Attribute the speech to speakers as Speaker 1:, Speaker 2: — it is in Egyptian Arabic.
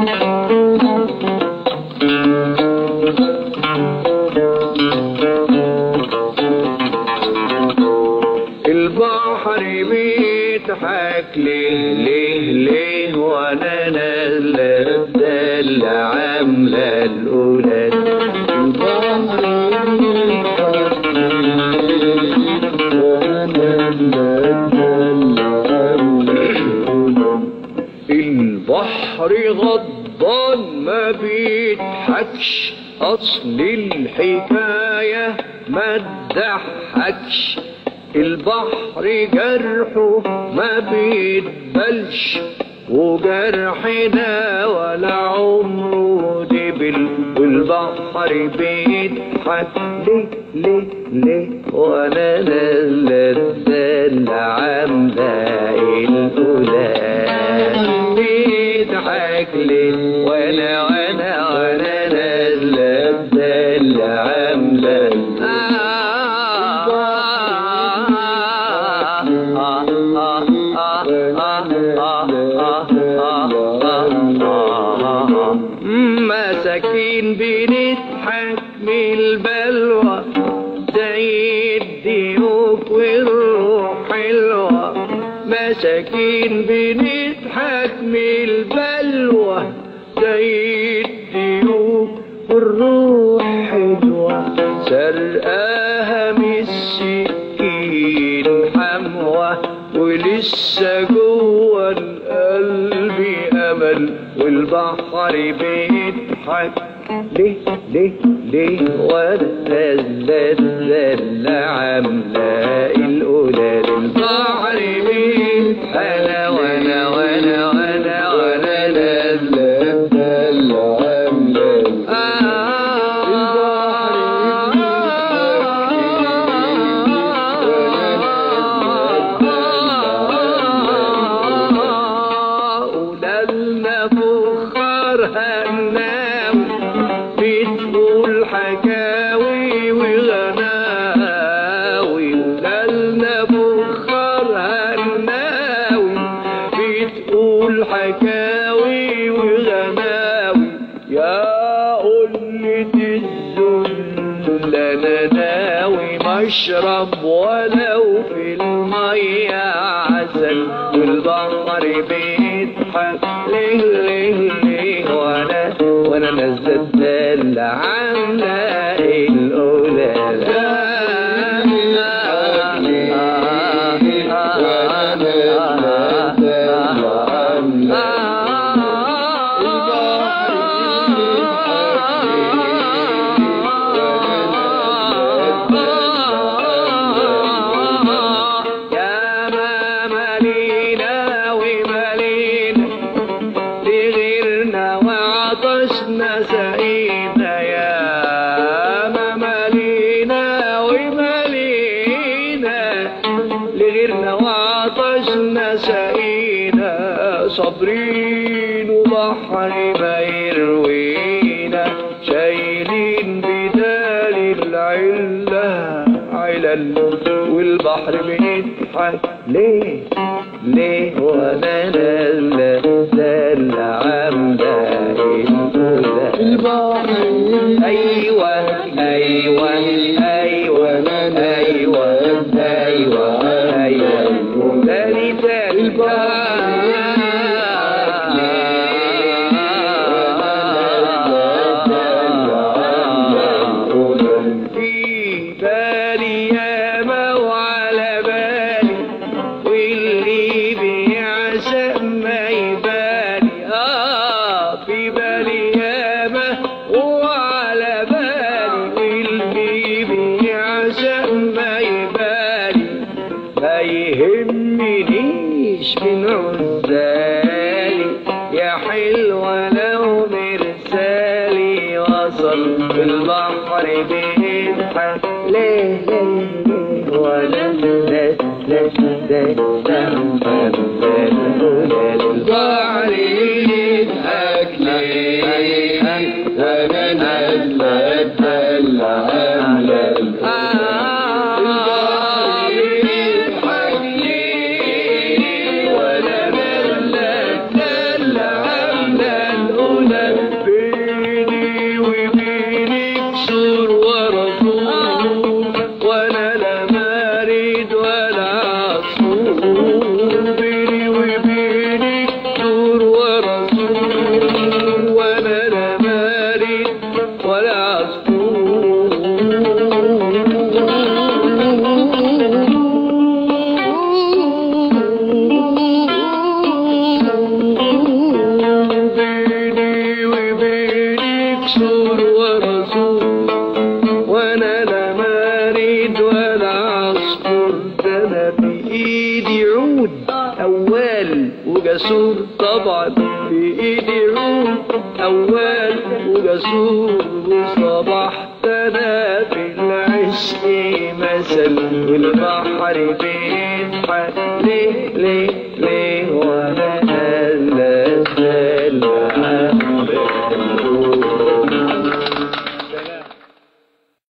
Speaker 1: البحر بيضحك ليه ليه ليه وانا نازله الدلة عامله القلال البحر غضبان ما بيضحكش اصل الحكايه ما تضحكش البحر جرحه ما بيتبلش وجرحنا ولا عمره دبل والبحر بيضحك ليه ليه ليه وانا نازله الدلة عامله القلال بيضحك ليه وانا وانا وانا نازله الدلة عامله مساكين بنضحك من البلوى زي الديوك والروح حلوة مساكين بنضحك من البلوى زي الديوك والروح حلوة سرقاها من السكين حموة ولسه جوه القلب امل والبحر بيضحك ليه ليه ليه وانا نازله عامله القلال البحر بيضحك انا وانا وانا وانا وانا نازله عامله ولادنا فخار هناوي بتقول حكاوي وغناوي ولادنا فخار هناوي بتقول حكاوي وغناوي يا قلة الذل انا ناوي مشرب ولو في المية عسل والبحر بيضحك ليه ليه ليه وانا وانا نزلت الدل عاملة القلال يا ما مالينا ومالينا لغيرنا وعطشنا سعيدة يا ما مالينا ومالينا لغيرنا وعطشنا سعيدة صابرين وبحر ما يروينا شايلين بدال العلة علل والبحر بيضحك ليه ليه وانا نازله نازله عامله البحر ايوه ايوه ايوه ايوه ايوه ايوه تاني تاني في بالي ياما وعلى بالي واللي بيعشق ما يبالي اه في بالي ياما وعلى بالي واللي بيعشق ما يبالي ما يهمنيش من عزالي يا حلوة لو مرسالي وصل في البحر بيضحك ليه ليه ليه ولا لا لا لا لا لا لا لا طبعا في ايدي عود أول وجسور وصبحت أنا في العشق مثل والبحر بيضحك ليه ليه ليه وأنا